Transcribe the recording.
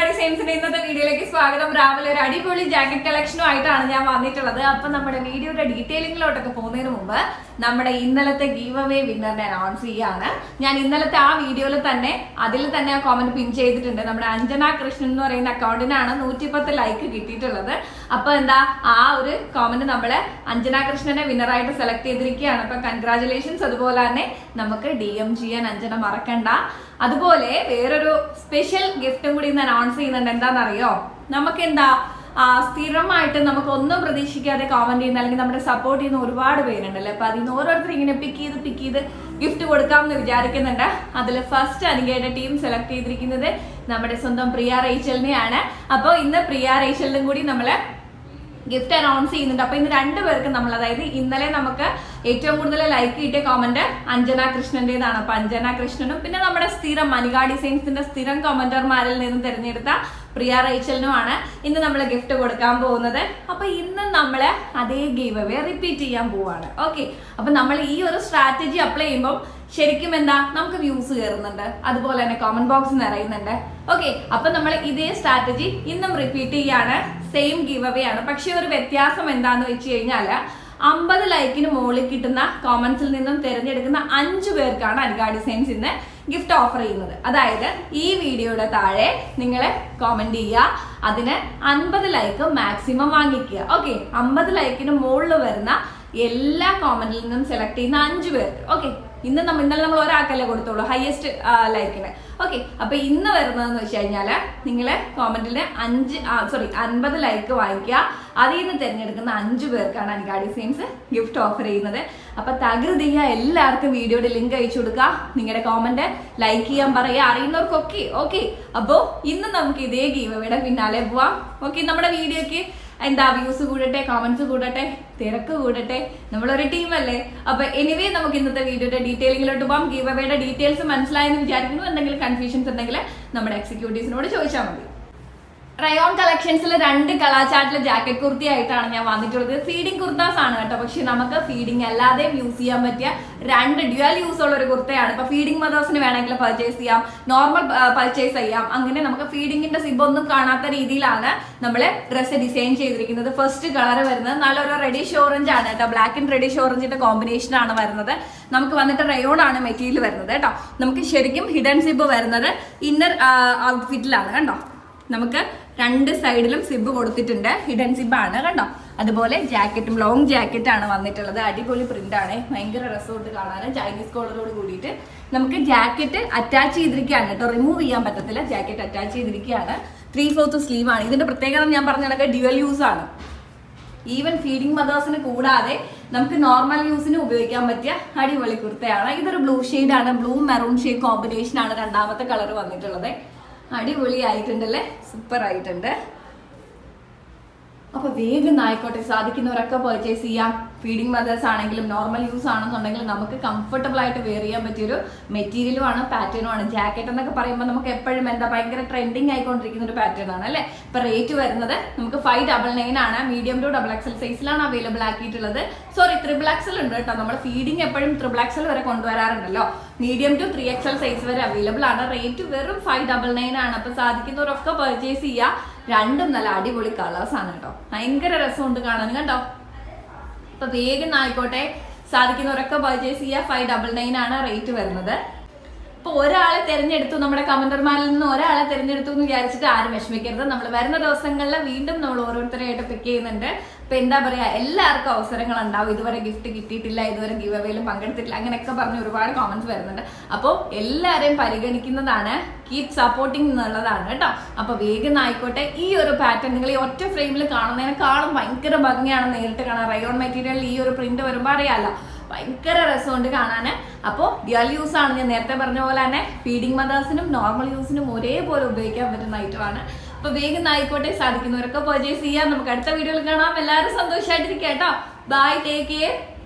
അനികാടി സെയിംസിന്റെ ഇന്നത്തെ വീഡിയോയിലേക്ക് സ്വാഗതം രാവിലെ ഒരു അടിപൊളി ജാക്കറ്റ് കളക്ഷനും ആയിട്ടാണ് ഞാൻ വന്നിട്ടുള്ളത് അപ്പൊ നമ്മുടെ വീഡിയോയുടെ ഡീറ്റെയിലിംഗിലോട്ടൊക്കെ പോകുന്നതിന് മുമ്പ് നമ്മുടെ ഇന്നലത്തെ ഗീവ് അവേ വിന്നറിനെ അനൗൺസ് ചെയ്യാണ് ഞാൻ ഇന്നലത്തെ ആ വീഡിയോയിൽ തന്നെ അതിൽ തന്നെ ആ കോമന്റ് പിൻ ചെയ്തിട്ടുണ്ട് നമ്മുടെ അഞ്ജന കൃഷ്ണൻ എന്ന് പറയുന്ന അക്കൗണ്ടിനാണ് നൂറ്റിപ്പത്ത് ലൈക്ക് കിട്ടിയിട്ടുള്ളത് അപ്പൊ എന്താ ആ ഒരു കോമന്റ് നമ്മള് അഞ്ജന കൃഷ്ണനെ വിന്നറായിട്ട് സെലക്ട് ചെയ്തിരിക്കുകയാണ് അപ്പൊ കൺഗ്രാചുലേഷൻസ് അതുപോലെ തന്നെ നമുക്ക് ഡി എം ചെയ്യാൻ അഞ്ജന മറക്കണ്ട അതുപോലെ വേറൊരു സ്പെഷ്യൽ ഗിഫ്റ്റും കൂടി ഇന്ന് അനൗൺസ് ചെയ്യുന്നുണ്ട് എന്താണെന്നറിയോ നമുക്ക് എന്താ ആ, സ്ഥിരമായിട്ട് നമുക്ക് ഒന്നും പ്രതീക്ഷിക്കാതെ കോമന്റ് ചെയ്യുന്ന അല്ലെങ്കിൽ നമ്മുടെ സപ്പോർട്ട് ചെയ്യുന്ന ഒരുപാട് പേരുണ്ടല്ലോ അപ്പൊ അതിൽ നിന്ന് ഓരോരുത്തർ ഇങ്ങനെ പിക്ക് ചെയ്ത് പിക്ക് ചെയ്ത് ഗിഫ്റ്റ് കൊടുക്കാമെന്ന് വിചാരിക്കുന്നുണ്ട് അതിൽ ഫസ്റ്റ് അനികയുടെ ടീം സെലക്ട് ചെയ്തിരിക്കുന്നത് നമ്മുടെ സ്വന്തം പ്രിയ റേച്ചലിനെയാണ് അപ്പോൾ ഇന്ന് പ്രിയ റേച്ചലിനും കൂടി നമ്മള് ഗിഫ്റ്റ് അനൗൺസ് ചെയ്യുന്നുണ്ട് അപ്പൊ ഇന്ന് രണ്ടുപേർക്ക് നമ്മൾ അതായത് ഇന്നലെ നമുക്ക് ഏറ്റവും കൂടുതൽ ലൈക്ക് കിട്ടിയ കോമന്റ് അഞ്ജന കൃഷ്ണന്റേതാണ് അപ്പൊ അഞ്ജന കൃഷ്ണനും പിന്നെ നമ്മുടെ സ്ഥിരം മനിക ഡിസൈൻസിന്റെ സ്ഥിരം കോമന്റർമാരിൽ നിന്നും തിരഞ്ഞെടുത്ത പ്രിയ റേച്ചലിനുമാണ് ഇന്ന് നമ്മൾ ഗിഫ്റ്റ് കൊടുക്കാൻ പോകുന്നത് അപ്പൊ ഇന്ന് നമ്മൾ അതേ ഗീവ് അവേ റിപ്പീറ്റ് ചെയ്യാൻ പോവാണ് ഓക്കെ അപ്പൊ നമ്മൾ ഈ ഒരു സ്ട്രാറ്റജി അപ്ലൈ ചെയ്യുമ്പോൾ ശരിക്കും എന്താ നമുക്ക് വ്യൂസ് കയറുന്നുണ്ട് അതുപോലെ തന്നെ കോമന്റ് ബോക്സ് നിറയുന്നുണ്ട് ഓക്കെ അപ്പൊ നമ്മൾ ഇതേ സ്ട്രാറ്റജി ഇന്നും റിപ്പീറ്റ് ചെയ്യാണ് സെയിം ഗീവ് അവേ ആണ് പക്ഷെ ഒരു വ്യത്യാസം എന്താന്ന് വെച്ച് കഴിഞ്ഞാല് അമ്പത് ലൈക്കിന് മുകളിൽ കിട്ടുന്ന കോമന്റ്സിൽ നിന്നും തിരഞ്ഞെടുക്കുന്ന അഞ്ചു പേർക്കാണ് അനിക ഡിസൈൻസ് ഇന്ന് ഗിഫ്റ്റ് ഓഫർ ചെയ്യുന്നത് അതായത് ഈ വീഡിയോയുടെ താഴെ നിങ്ങൾ കോമന്റ് ചെയ്യുക അതിന് അൻപത് ലൈക്ക് മാക്സിമം വാങ്ങിക്കുക ഓക്കെ അമ്പത് ലൈക്കിന് മുകളിൽ വരുന്ന എല്ലാ കോമന്റിൽ നിന്നും സെലക്ട് ചെയ്യുന്ന അഞ്ചു പേർക്ക് ഓക്കെ ഇന്ന് നമ്മൾ ഇന്നലെ നമ്മൾ ഒരാൾക്കല്ലേ കൊടുത്തോളൂ ഹയസ്റ്റ് ലൈക്കിന് ഓക്കെ അപ്പൊ ഇന്ന് വരുന്നതെന്ന് വെച്ച് കഴിഞ്ഞാല് നിങ്ങള് കോമന്റിൽ അഞ്ച് സോറി അൻപത് ലൈക്ക് വാങ്ങിക്കുക അതിൽ നിന്ന് തിരഞ്ഞെടുക്കുന്ന അഞ്ചു പേർക്കാണ് അനിക ഡിസൈൻസ് ഗിഫ്റ്റ് ഓഫർ ചെയ്യുന്നത് അപ്പൊ തകൃതിയ എല്ലാവർക്കും വീഡിയോയുടെ ലിങ്ക് അയച്ചു കൊടുക്കുക നിങ്ങളുടെ കോമന്റ് ലൈക്ക് ചെയ്യാൻ പറയുക അറിയുന്നവർക്കൊക്കെ ഓക്കെ അപ്പോ ഇന്ന് നമുക്ക് ഇതേ ഗീവയുടെ പിന്നാലെ പോവാം ഓക്കെ നമ്മുടെ വീഡിയോക്ക് എന്താ വ്യൂസ് കൂടട്ടെ കമന്റ്സ് കൂടട്ടെ തിരക്ക് കൂടട്ടെ നമ്മളൊരു ടീമല്ലേ അപ്പൊ എനിവേ നമുക്ക് ഇന്നത്തെ വീഡിയോയുടെ ഡീറ്റെയിലിങ്ങിലോട്ട് പോകാം ഗീവ് അവയുടെ ഡീറ്റെയിൽസ് മനസ്സിലായെന്ന് വിചാരിക്കുന്നു എന്തെങ്കിലും കൺഫ്യൂഷൻസ് ഉണ്ടെങ്കിൽ നമ്മുടെ എക്സിക്യൂട്ടീവ്സിനോട് ചോദിച്ചാൽ മതി റയോൺ കളക്ഷൻസിൽ രണ്ട് കളാചാട്ടിലെ ജാക്കറ്റ് കുർത്തി ആയിട്ടാണ് ഞാൻ വന്നിട്ടുള്ളത് ഫീഡിംഗ് കുർത്താസ് ആണ് കേട്ടോ പക്ഷെ നമുക്ക് ഫീഡിംഗ് അല്ലാതെ യൂസ് ചെയ്യാൻ പറ്റിയ രണ്ട് ഡ്യുവൽ യൂസ് ഉള്ള ഒരു കുർത്തയാണ് ഇപ്പൊ ഫീഡിംഗ് മദേഴ്സിന് വേണമെങ്കിൽ പർച്ചേസ് ചെയ്യാം നോർമൽ പർച്ചേസ് ചെയ്യാം അങ്ങനെ നമുക്ക് ഫീഡിങ്ങിന്റെ സിബ് ഒന്നും കാണാത്ത രീതിയിലാണ് നമ്മൾ ഡ്രസ്സ് ഡിസൈൻ ചെയ്തിരിക്കുന്നത് ഫസ്റ്റ് കളർ വരുന്നത് നല്ലൊരു റെഡിഷ് ഓറഞ്ച് ആണ് കേട്ടോ ബ്ലാക്ക് ആൻഡ് റെഡിഷ് ഓറഞ്ചിന്റെ കോമ്പിനേഷൻ ആണ് വരുന്നത് നമുക്ക് വന്നിട്ട് റയോൺ ആണ് മെറ്റീരിയൽ വരുന്നത് കേട്ടോ നമുക്ക് ശരിക്കും ഹിഡൻ സിബ് വരുന്നത് ഇന്നർ ഔട്ട്ഫിറ്റിലാണ് കണ്ടോ നമുക്ക് രണ്ട് സൈഡിലും സിബ് കൊടുത്തിട്ടുണ്ട് ഹിഡൻ സിബ് ആണ് കണ്ടോ അതുപോലെ ജാക്കറ്റും ലോങ് ജാക്കറ്റ് ആണ് വന്നിട്ടുള്ളത് അടിപൊളി പ്രിന്റ് ആണ് ഭയങ്കര രസമുണ്ട് കാണാൻ ചൈനീസ് കോളറോട് കൂടിയിട്ട് നമുക്ക് ജാക്കറ്റ് അറ്റാച്ച് ചെയ്തിരിക്കുകയാണ് കേട്ടോ റിമൂവ് ചെയ്യാൻ പറ്റത്തില്ല ജാക്കറ്റ് അറ്റാച്ച് ചെയ്തിരിക്കുകയാണ് ത്രീ ഫോർത്ത് സ്ലീവ് ആണ് ഇതിന്റെ പ്രത്യേകത ഞാൻ പറഞ്ഞ കണക്ക് ഡ്യുവൽ യൂസ് ആണ് ഈവൻ ഫീഡിംഗ് മദേഴ്സിന് കൂടാതെ നമുക്ക് നോർമൽ യൂസിന് ഉപയോഗിക്കാൻ പറ്റിയ അടിപൊളി കുർത്തയാണ് ഇതൊരു ബ്ലൂ ഷെയ്ഡ് ആണ് ബ്ലൂ മെറൂൺ ഷെയ്ഡ് കോമ്പിനേഷൻ ആണ് രണ്ടാമത്തെ കളർ വന്നിട്ടുള്ളത് അടിപൊളി ആയിട്ടുണ്ടല്ലേ സൂപ്പർ ആയിട്ടുണ്ട് അപ്പൊ വേഗം ആയിക്കോട്ടെ സാധിക്കുന്നവരൊക്കെ പർച്ചേസ് ചെയ്യാം ഫീഡിംഗ് മദേഴ്സ് ആണെങ്കിലും നോർമൽ യൂസ് ആണെന്നുണ്ടെങ്കിൽ നമുക്ക് കംഫർട്ടബിൾ ആയിട്ട് വെയർ ചെയ്യാൻ പറ്റിയൊരു മെറ്റീരിയലും ആണ് പാറ്റേണും ആണ് ജാക്കറ്റ് എന്നൊക്കെ പറയുമ്പോൾ നമുക്ക് എപ്പോഴും എന്താ ഭയങ്കര ട്രെൻഡിങ് ആയിക്കൊണ്ടിരിക്കുന്ന ഒരു പാറ്റേൺ ആണ് അല്ലെ ഇപ്പൊ റേറ്റ് വരുന്നത് നമുക്ക് ഫൈവ് ഡബിൾ നയൻ ആണ് മീഡിയം ടു ഡബിൾ എക്സൽ സൈസിലാണ് അവൈലബിൾ ആക്കിയിട്ടുള്ളത് സോറി ത്രിബിൾ എക്സൽ ഉണ്ട് കേട്ടോ നമ്മൾ ഫീഡിംഗ് എപ്പോഴും ത്രിബിൾ എക്സൽ വരെ കൊണ്ടുവരാറുണ്ടല്ലോ medium to three XL size വരെ അവൈലബിൾ ആണ് റേറ്റ് വെറും ഫൈവ് ഡബിൾ നയൻ ആണ് അപ്പൊ സാധിക്കുന്നവരൊക്കെ പർച്ചേസ് ചെയ്യുക രണ്ടും നല്ല അടിപൊളി കളേഴ്സ് ആണ് കേട്ടോ ഭയങ്കര രസമുണ്ട് കാണാൻ കണ്ടോ അപ്പൊ വേഗം ആയിക്കോട്ടെ സാധിക്കുന്നവരൊക്കെ പർച്ചേസ് ചെയ്യുക ഫൈവ് ഡബിൾ നയൻ ആണ് റേറ്റ് വരുന്നത് ഇപ്പൊ ഒരാളെ തിരഞ്ഞെടുത്തു നമ്മുടെ കമന്റർമാരിൽ നിന്ന് ഒരാളെ തിരഞ്ഞെടുത്തു എന്ന് വിചാരിച്ചിട്ട് ആരും വിഷമിക്കരുത് നമ്മൾ വരുന്ന ദിവസങ്ങളിൽ വീണ്ടും നമ്മൾ ഓരോരുത്തരെയായിട്ട് പിക്ക് ചെയ്യുന്നുണ്ട് ഇപ്പൊ എന്താ പറയാ എല്ലാവർക്കും അവസരങ്ങൾ ഉണ്ടാവും ഇതുവരെ ഗിഫ്റ്റ് കിട്ടിയിട്ടില്ല ഇതുവരെ ഗിവ് അവേയിൽ പങ്കെടുത്തിട്ടില്ല അങ്ങനെയൊക്കെ പറഞ്ഞ് ഒരുപാട് കോമന്റ്സ് വരുന്നുണ്ട് അപ്പോൾ എല്ലാവരെയും പരിഗണിക്കുന്നതാണ് കീപ് സപ്പോർട്ടിങ് എന്നുള്ളതാണ് കേട്ടോ അപ്പൊ വേഗം ആയിക്കോട്ടെ ഈ ഒരു പാറ്റേൺ നിങ്ങൾ ഈ ഒറ്റ ഫ്രെയിമിൽ കാണുന്നതിനേക്കാളും ഭയങ്കര ഭംഗിയാണ് നേരിട്ട് കാണാൻ റയോൺ മെറ്റീരിയലിൽ ഈ ഒരു പ്രിന്റ് വരുമ്പോൾ അറിയാലോ ഭയങ്കര രസമുണ്ട് കാണാൻ അപ്പോൾ ഡ്യുവൽ യൂസ് ആണ് ഞാൻ നേരത്തെ പറഞ്ഞ പോലെ തന്നെ ഫീഡിംഗ് മദേഴ്സിനും നോർമൽ യൂസിനും ഒരേപോലെ ഉപയോഗിക്കാൻ പറ്റുന്ന ഐറ്റമാണ് അപ്പൊ വേഗം ആയിക്കോട്ടെ സാധിക്കുന്നവരൊക്കെ പർച്ചേസ് ചെയ്യാം നമുക്ക് അടുത്ത വീഡിയോയിൽ കാണാം എല്ലാവരും സന്തോഷമായിട്ടിരിക്കാം കേട്ടോ ബൈ ടേക്ക് കെയർ